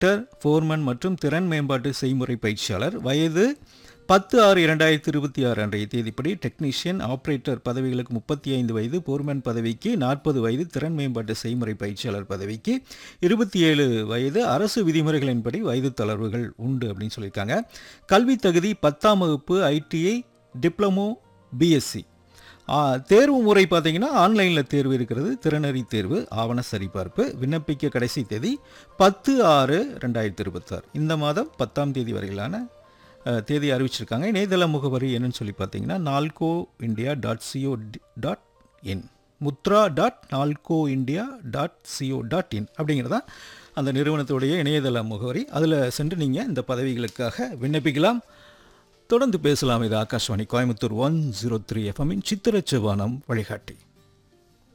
operator Foreman மற்றும் திறன் மேம்பாட்டு செய்முறை பயிற்சியாளர் வயது பத்து ஆறு இரண்டாயிரத்தி இருபத்தி ஆறு அன்றைய தேதிப்படி டெக்னீஷியன் ஆப்ரேட்டர் பதவிகளுக்கு முப்பத்தி ஐந்து வயது போர்மேன் பதவிக்கு நாற்பது வயது திறன் மேம்பாட்டு செய்முறை பயிற்சியாளர் பதவிக்கு இருபத்தி ஏழு வயது அரசு விதிமுறைகளின்படி வயது தளர்வுகள் உண்டு அப்படின்னு சொல்லியிருக்காங்க கல்வி தகுதி பத்தாம் வகுப்பு ஐடிஐ டிப்ளமோ பிஎஸ்சி தேர்வு முறை பார்த்தீங்கன்னா ஆன்லைனில் தேர்வு இருக்கிறது திறனறி தேர்வு ஆவண சரிபார்ப்பு விண்ணப்பிக்க கடைசி தேதி பத்து ஆறு ரெண்டாயிரத்தி இருபத்தாறு இந்த மாதம் பத்தாம் தேதி வரையிலான அஹ், தேதி அறிவிச்சிருக்காங்க இணையதள முகவரி என்னன்னு சொல்லி பார்த்தீங்கன்னா NALCO India dot CO dot in Mudra dot NALCO India dot CO dot in அப்படிங்கிறது தான் அந்த நிறுவனத்துடைய இணையதள முகவரி அதில் சென்று நீங்கள் இந்த பதவிகளுக்காக விண்ணப்பிக்கலாம் தொடர்ந்து பேசலாம் இது Akashvani Coimbatore one zero three எஃப்எம்மின் சித்திரச்சவானம் வழிகாட்டி